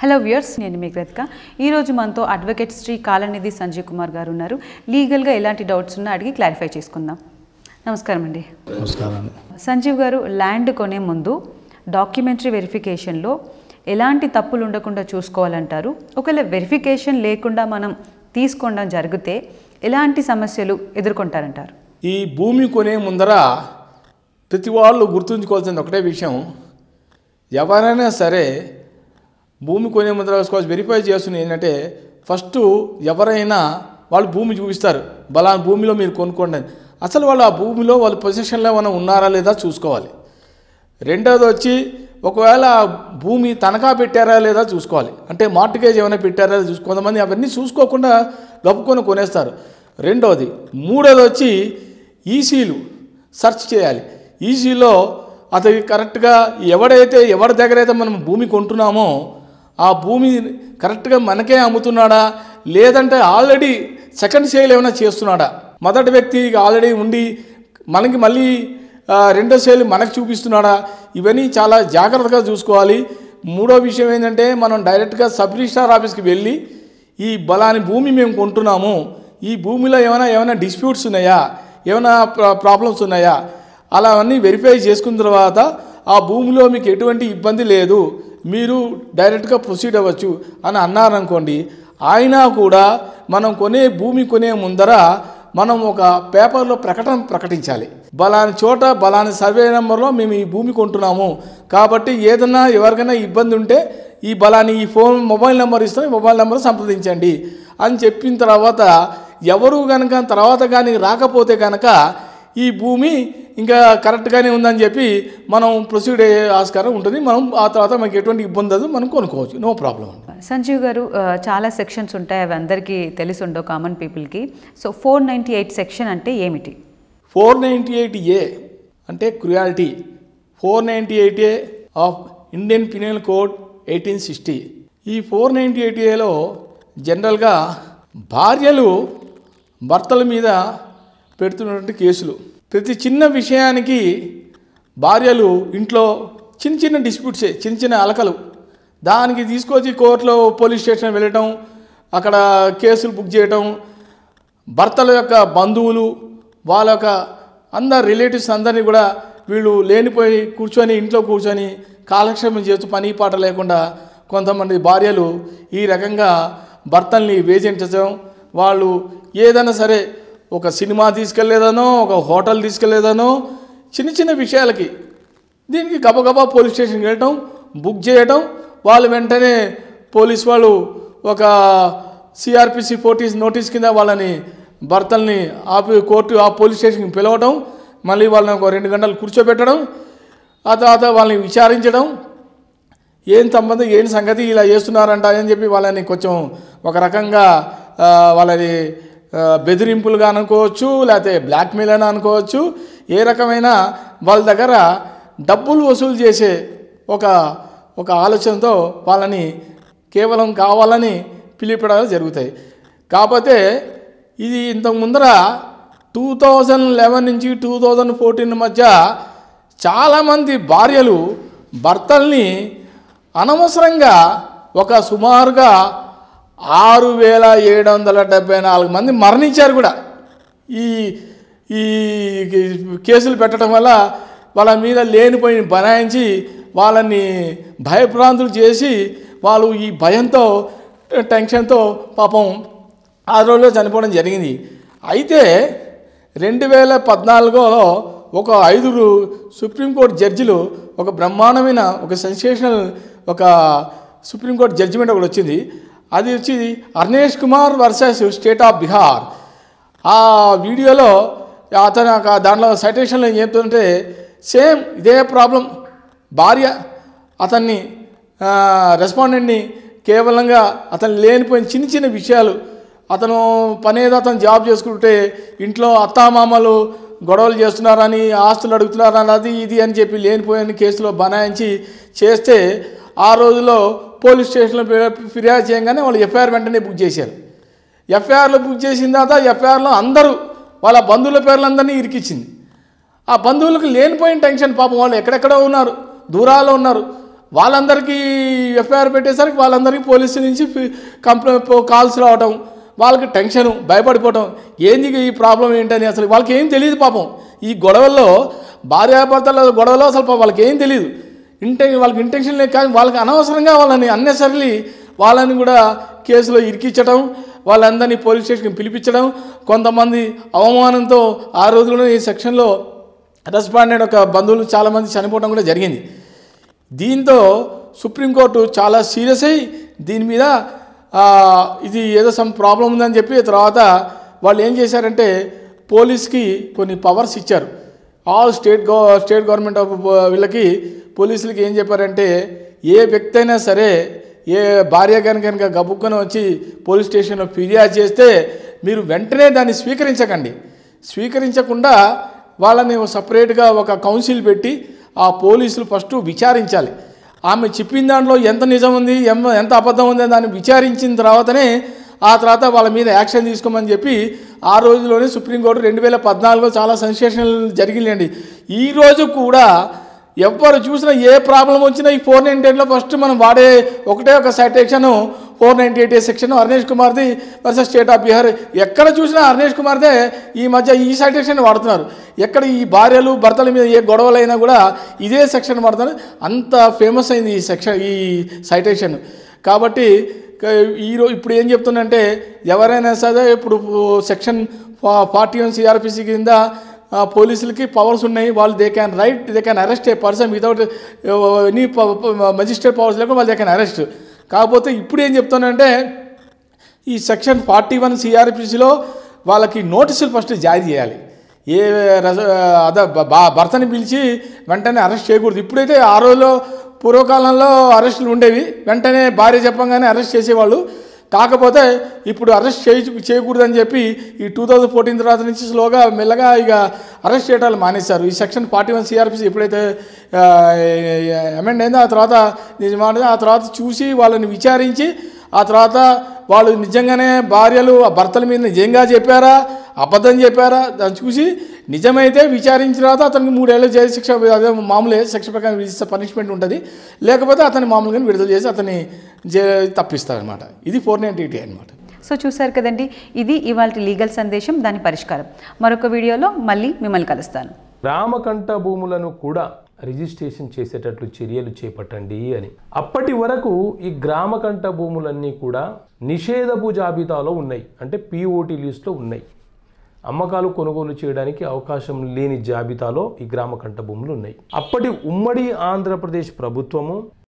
Hello viewers నేను మీ కృతిక ఈరోజు మనతో అడ్వకేట్ శ్రీ కాలనిధి సంజయ్ కుమార్ గారు ఉన్నారు లీగల్గా ఎలాంటి డౌట్స్ ఉన్నా అడిగి క్లారిఫై చేసుకుందాం నమస్కారం అండి నమస్కారం అండి సంజీవ్ గారు ల్యాండ్ కొనే ముందు డాక్యుమెంటరీ వెరిఫికేషన్లో ఎలాంటి తప్పులు ఉండకుండా చూసుకోవాలంటారు ఒకవేళ వెరిఫికేషన్ లేకుండా మనం తీసుకోవడం జరిగితే ఎలాంటి సమస్యలు ఎదుర్కొంటారంటారు ఈ భూమి కొనే ముందర ప్రతి వాళ్ళు గుర్తుంచుకోవాల్సిన ఒకటే విషయం ఎవరైనా సరే భూమి కొనే ముందర వేసుకోవాల్సి వెరిఫై చేస్తుంది ఏంటంటే ఫస్ట్ ఎవరైనా వాళ్ళు భూమి చూపిస్తారు బలా భూమిలో మీరు కొనుక్కోండి అని. అసలు వాళ్ళు ఆ భూమిలో వాళ్ళ పొజిషన్లో ఏమైనా ఉన్నారా లేదా చూసుకోవాలి రెండోది వచ్చి ఒకవేళ ఆ భూమి తనఖా పెట్టారా లేదా చూసుకోవాలి అంటే మార్టిగేజ్ ఏమైనా పెట్టారా లేదా చూసుకో కొంతమంది అవన్నీ చూసుకోకుండా గప్పుకొని కొనేస్తారు రెండోది మూడోది వచ్చి ఈసీలు సెర్చ్ చేయాలి ఈసీలో అతని కరెక్ట్గా ఎవడైతే ఎవరి దగ్గర అయితే మనం భూమి కొంటున్నామో ఆ భూమి కరెక్ట్గా మనకే అమ్ముతున్నాడా లేదంటే ఆల్రెడీ సెకండ్ సేల్ ఏమైనా చేస్తున్నాడా మొదటి వ్యక్తి ఆల్రెడీ ఉండి మనకి మళ్ళీ ఆ, రెండో సేల్ మనకు చూపిస్తున్నాడా ఇవన్నీ చాలా జాగ్రత్తగా చూసుకోవాలి మూడో విషయం ఏంటంటే మనం డైరెక్ట్గా సబ్ రిజిస్టార్ ఆఫీస్కి వెళ్ళి ఈ బలాని భూమి మేము కొంటున్నాము ఈ భూమిలో ఏమైనా ఏమైనా డిస్ప్యూట్స్ ఉన్నాయా ఏమైనా ప్రా- ప్రాబ్లమ్స్ ఉన్నాయా అలా అన్నీ వెరిఫై చేసుకున్న తర్వాత ఆ భూమిలో మీకు ఎటువంటి ఇబ్బంది లేదు మీరు డైరెక్ట్గా ప్రొసీడ్ అవ్వచ్చు అని అన్నారనుకోండి అయినా కూడా మనం కొనే భూమి కొనే ముందర మనం ఒక పేపర్లో ప్రకటన ప్రకటించాలి బలాని చోట బలాని సర్వే నెంబర్లో మేము ఈ భూమి కొంటున్నాము కాబట్టి ఏదైనా ఎవరికైనా ఇబ్బంది ఉంటే ఈ బలాని ఈ ఫోన్ మొబైల్ నెంబర్ ఇస్తాం ఈ మొబైల్ నెంబర్ సంప్రదించండి అని చెప్పిన తర్వాత ఎవరు కనుక తర్వాత కానీ రాకపోతే కనుక ఈ భూమి ఇంకా కరెక్ట్గానే ఉందని చెప్పి మనం ప్రొసీడ్ అయ్యే ఆస్కారం ఉంటుంది మనం ఆ తర్వాత మనకి ఎటువంటి ఇబ్బంది లేదు మనం కొనుక్కోవచ్చు నో ప్రాబ్లం అండి సంజీవ్ గారు ఆ, చాలా సెక్షన్స్ ఉంటాయి అవి అందరికీ తెలిసి ఉండవు కామన్ పీపుల్కి so four ninety eight section అంటే ఏమిటి ఫోర్ నైంటీ ఎయిట్ ఏ అంటే cruelty four ninety eight A of Indian penal code eighteen sixty ఈ ఫోర్ నైంటీ ఎయిట్ ఏలో జనరల్గా భార్యలు భర్తల మీద పెడుతున్నటువంటి కేసులు ప్రతి చిన్న విషయానికి భార్యలు ఇంట్లో చిన్న చిన్న డిస్ప్యూట్సే చిన్న చిన్న అలకలు దానికి తీసుకొచ్చి కోర్టులో పోలీస్ స్టేషన్ వెళ్ళటం అక్కడ కేసులు బుక్ చేయటం భర్తల యొక్క బంధువులు వాళ్ళ యొక్క అందరు రిలేటివ్స్ అందరినీ కూడా వీళ్ళు లేనిపోయి కూర్చొని ఇంట్లో కూర్చొని కాలక్షేపం చేస్తూ పని పాట లేకుండా కొంతమంది భార్యలు ఈ రకంగా భర్తల్ని వేధించడం వాళ్ళు ఏదైనా సరే ఒక సినిమా తీసుకెళ్లేదనో ఒక హోటల్ తీసుకెళ్లేదనో చిన్న చిన్న విషయాలకి దీనికి గబగబా పోలీస్ స్టేషన్కి వెళ్ళటం బుక్ చేయటం వాళ్ళు వెంటనే పోలీస్ వాళ్ళు ఒక సిఆర్పిసి ఫోర్టీస్ నోటీస్ కింద వాళ్ళని భర్తల్ని ఆపి కోర్టు ఆ పోలీస్ స్టేషన్కి పిలవటం మళ్ళీ వాళ్ళని ఒక రెండు గంటలు కూర్చోబెట్టడం ఆ తర్వాత వాళ్ళని విచారించడం ఏం సంబంధం ఏం సంగతి ఇలా చేస్తున్నారంట అని చెప్పి వాళ్ళని కొంచెం ఒక రకంగా ఆ, వాళ్ళని ఆ, బెదిరింపులుగా అనుకోవచ్చు లేకపోతే బ్లాక్మెయిల్ అని అనుకోవచ్చు ఏ రకమైన వాళ్ళ దగ్గర డబ్బులు వసూలు చేసే ఒక ఒక ఆలోచనతో వాళ్ళని కేవలం కావాలని పిలిపడాలు జరుగుతాయి కాకపోతే ఇది ఇంతకు ముందర టూ థౌజండ్ లెవెన్ నుంచి టూ థౌజండ్ ఫోర్టీన్ మధ్య చాలామంది భార్యలు భర్తల్ని అనవసరంగా ఒక సుమారుగా ఆరు వేల ఏడు వందల డెబ్బై నాలుగు మంది మరణించారు కూడా ఈ ఈ కేసులు పెట్టడం వల్ల వాళ్ళ మీద లేనిపోయిన బనాయించి వాళ్ళని భయభ్రాంతులు చేసి వాళ్ళు ఈ భయంతో టెన్షన్తో పాపం ఆ రోజుల్లో చనిపోవడం జరిగింది అయితే రెండు వేల పద్నాలుగులో ఒక ఐదుగురు సుప్రీంకోర్టు జడ్జిలు ఒక బ్రహ్మాండమైన ఒక సెన్సేషనల్ ఒక సుప్రీంకోర్టు జడ్జిమెంట్ ఒకటి వచ్చింది అది వచ్చి Arnesh Kumar versus state of Bihar ఆ వీడియోలో అతను ఒక దాంట్లో సైటేషన్లో ఏం చెప్తుంటే సేమ్ ఇదే ప్రాబ్లం భార్య అతన్ని రెస్పాండెంట్ని కేవలంగా అతను లేనిపోయిన చిన్న చిన్న విషయాలు అతను పనేదో అతను జాబ్ చేసుకుంటే ఇంట్లో అత్తామామలు గొడవలు చేస్తున్నారని ఆస్తులు అడుగుతున్నారని అది ఇది అని చెప్పి లేనిపోయిన కేసులో బనాయించి చేస్తే ఆ రోజులో పోలీస్ స్టేషన్లో ఫి- ఫిర్యాదు చేయగానే వాళ్ళు ఎఫ్ఐఆర్ వెంటనే బుక్ చేశారు ఎఫ్ఐఆర్లో బుక్ చేసిన తర్వాత ఎఫ్ఐఆర్లో అందరూ వాళ్ళ బంధువుల పేర్లందరినీ ఇరికిచ్చింది ఆ బంధువులకు లేనిపోయిన టెన్షన్ పాపం వాళ్ళు ఎక్కడెక్కడో ఉన్నారు దూరాల్లో ఉన్నారు వాళ్ళందరికీ ఎఫ్ఐఆర్ పెట్టేసరికి వాళ్ళందరికీ పోలీసు నుంచి కంప్లైంట్ కాల్స్ రావటం వాళ్ళకి టెన్షన్ భయపడిపోవటం ఏంది ఈ ప్రాబ్లం ఏంటని అసలు వాళ్ళకి ఏం తెలియదు పాపం ఈ గొడవల్లో భార్యాభర్తల గొడవలో అసలు పాపం వాళ్ళకి ఏం తెలియదు ఇంటే వాళ్ళకి ఇంటెన్షన్ లేదు కానీ వాళ్ళకి అనవసరంగా వాళ్ళని అన్నెసర్లీ వాళ్ళని కూడా కేసులో ఇరికించడం వాళ్ళందరినీ పోలీస్ స్టేషన్కి పిలిపించడం కొంతమంది అవమానంతో ఆ రోజుల్లో ఈ సెక్షన్లో రెస్పాండెంట్ ఒక బంధువులు చాలామంది చనిపోవడం కూడా జరిగింది దీంతో సుప్రీంకోర్టు చాలా సీరియస్ అయ్యి దీని మీద ఆ, ఇది ఏదో సమ్ ప్రాబ్లం ఉందని చెప్పి తర్వాత వాళ్ళు ఏం చేశారంటే పోలీస్కి కొన్ని పవర్స్ ఇచ్చారు all state gov state government of వీళ్ళకి పోలీసులకి ఏం చెప్పారంటే ఏ వ్యక్తి అయినా సరే ఏ భార్య కనుక కనుక గబుక్కున వచ్చి పోలీస్ స్టేషన్లో ఫిర్యాదు చేస్తే మీరు వెంటనే దాన్ని స్వీకరించకండి స్వీకరించకుండా వాళ్ళని సపరేట్గా ఒక కౌన్సిల్ పెట్టి ఆ పోలీసులు ఫస్ట్ విచారించాలి ఆమె చెప్పిన దాంట్లో ఎంత నిజం ఉంది ఎం- ఎంత అబద్ధం ఉంది అని దాన్ని విచారించిన తర్వాతనే ఆ తర్వాత వాళ్ళ మీద యాక్షన్ తీసుకోమని చెప్పి ఆ రోజులోనే సుప్రీంకోర్టు రెండు వేల పద్నాలుగులో చాలా సెన్సేషనల్ జరిగిందండి ఈ రోజు కూడా ఎవరు చూసినా ఏ ప్రాబ్లం వచ్చినా ఈ ఫోర్ నైంటీ ఎయిట్లో ఫస్ట్ మనం వాడే ఒకటే ఒక citation four ninety eight section Arnesh కుమార్ది వర్సెస్ స్టేట్ ఆఫ్ బీహార్ ఎక్కడ చూసినా అర్నేష్ కుమార్దే ఈ మధ్య ఈ సైటేషన్ వాడుతున్నారు ఎక్కడ ఈ భార్యలు భర్తల మీద ఏ గొడవలైనా కూడా ఇదే సెక్షన్ వాడుతున్నారు అంత ఫేమస్ అయింది ఈ సెక్షన్ ఈ సైటేషన్ కాబట్టి క- ఈరో ఇప్పుడు ఏం చెప్తుందంటే ఎవరైనా సరే ఇప్పుడు సెక్షన్ ఫార్టీ వన్ సిఆర్పిసి కింద ఆ, పోలీసులకి పవర్స్ ఉన్నాయి వాళ్ళు they can right they can arrest a person without any magistrate powers లేకుండా వాళ్ళు దే క్యాన్ అరెస్ట్ కాకపోతే ఇప్పుడు ఏం చెప్తానంటే ఈ సెక్షన్ ఫార్టీ వన్ సిఆర్పిసిలో వాళ్ళకి నోటీసులు ఫస్ట్ జారీ చేయాలి ఏ రజ అద బ- భర్తని పిలిచి వెంటనే అరెస్ట్ చేయకూడదు ఇప్పుడైతే ఆ రోజుల్లో పూర్వకాలంలో అరెస్టులు ఉండేవి వెంటనే భార్య చెప్పంగానే అరెస్ట్ చేసేవాళ్ళు కాకపోతే ఇప్పుడు అరెస్ట్ చేయ చేయకూడదని చెప్పి ఈ టూ థౌజండ్ ఫోర్టీన్ తర్వాత నుంచి స్లోగా మెల్లగా ఇక అరెస్ట్ చేయడాలు మానేశారు ఈ సెక్షన్ ఫార్టీ వన్ సిఆర్పిసి ఎప్పుడైతే అమెండ్ అయిందో ఆ తర్వాత నిజమాట ఆ తర్వాత చూసి వాళ్ళని విచారించి ఆ తర్వాత వాళ్ళు నిజంగానే భార్యలు ఆ భర్తల మీద నిజంగా చెప్పారా అబద్ధం చెప్పారా దాన్ని చూసి నిజమైతే విచారించిన తర్వాత అతనికి మూడేళ్ళు జైలు శిక్ష అదే మామూలే శిక్ష ప్రకారం విధిస్తే పనిష్మెంట్ ఉంటుంది లేకపోతే అతన్ని మామూలుగా విడుదల చేసి అతన్ని జై తప్పిస్తారనమాట ఇది ఫోర్ నైంటీ ఎయిటీ అనమాట సో చూశారు కదండి ఇది ఇవాళ లీగల్ సందేశం దాని పరిష్కారం మరొక వీడియోలో మళ్ళీ మిమ్మల్ని కలుస్తాను రామకంఠ భూములను కూడా రిజిస్ట్రేషన్ చేసేటట్లు చర్యలు చేపట్టండి అని అప్పటి వరకు ఈ గ్రామకంఠ భూములన్నీ కూడా నిషేధపు జాబితాలో ఉన్నాయి అంటే పిఓటి లిస్ట్లో ఉన్నాయి అమ్మకాలు కొనుగోలు చేయడానికి అవకాశం లేని జాబితాలో ఈ గ్రామకంఠ భూములు ఉన్నాయి అప్పటి ఉమ్మడి ఆంధ్రప్రదేశ్ ప్రభుత్వము